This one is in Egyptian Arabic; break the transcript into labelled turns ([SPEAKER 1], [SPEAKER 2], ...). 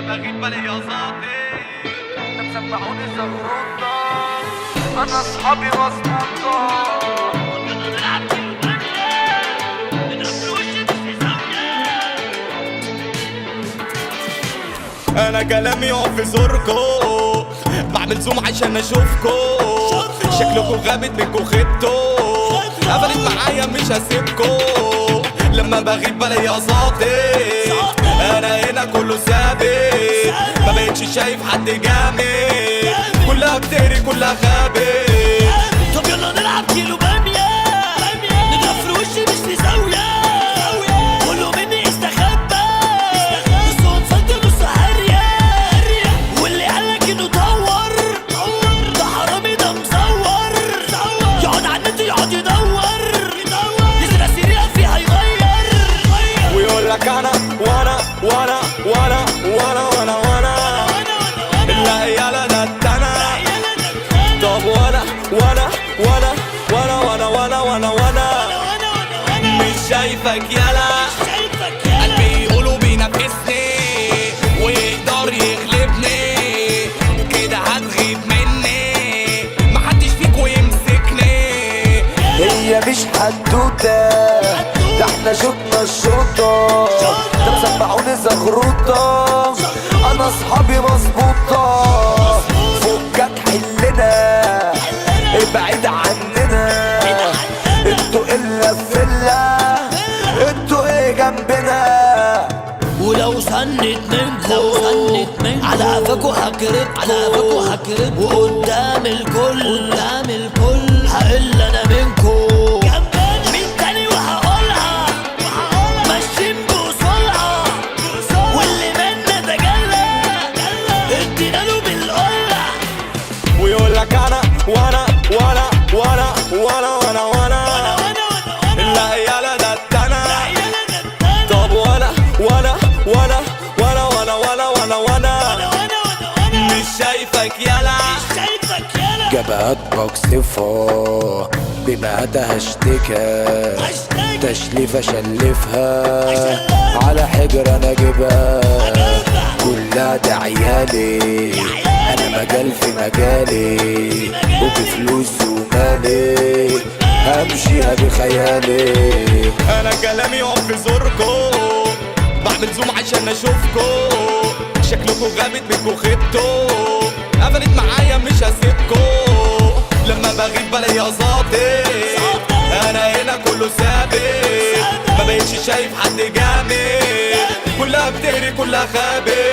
[SPEAKER 1] بغيب بلاقي ظابط
[SPEAKER 2] انت مسمعوني زغروطة انا اصحابي مظبوطة
[SPEAKER 1] انا كلامي يقف في زوركو بعمل زوم عشان اشوفكو شكلكو غابت منكو خدتو قفلت معايا مش هسيبكو لما بغيب بلاقي ظابط انا هنا كله ثابت ما بقتش شايف حد جامد كلها بتهري كلها خابت
[SPEAKER 3] طب يلا نلعب كيلو بامية نضرب في وشي مش في زاوية كله مني استخبى نص مسجل نص هرية واللي قالك انه دور ده حرامي ده مزور يقعد على النت يقعد يدور يسرق سريع فيها يغير
[SPEAKER 1] ويقول لك انا وانا وانا وانا وانا وانا وانا لا يالا ده التنا طب وانا وانا وانا وانا وانا وانا وانا وانا مش شايفك يالا قلبي يقولوا بينافسني ويقدر يغلبني كده هتغيب مني محدش فيكو يمسكني
[SPEAKER 2] هي مش حدوتة ده احنا شطنا الشوطة ده مسمعوني زغروطة انا اصحابي مظبوطة فكك حلنا ابعد عننا انتوا الا فيلا انتوا ايه جنبنا
[SPEAKER 3] ولو سنت منكو على قفاكوا هكربكو على قفاكوا هكربكو وقدام الكل قدام الكل هقل انا منكو مين تاني وهقولها ماشيين بوصولها واللي منا تجلى ادينا له بالقلة
[SPEAKER 1] ويقول لك انا وانا وانا وانا وانا وانا وانا لا يالا ده التنا طب وانا وانا وانا وانا وانا وانا وانا وانا مش شايفك يالا
[SPEAKER 3] شايفك يالا
[SPEAKER 2] جبهات بقصفها بمقادها اشتكى تشليف اشلفها على حجر انا اجيبها كلها ده عيالي انا مجال في مجالي وبفلوس ومالي همشيها بخيالي
[SPEAKER 1] انا كلامي يقف في زوركو بعمل زوم عشان اشوفكو شكلكو غابت منكو خدتو قفلت معايا مش هسيبكو لما بغيب بلاقي ظابط انا هنا كله ثابت ما بقتش شايف حد جامد كلها بتهري كلها خابت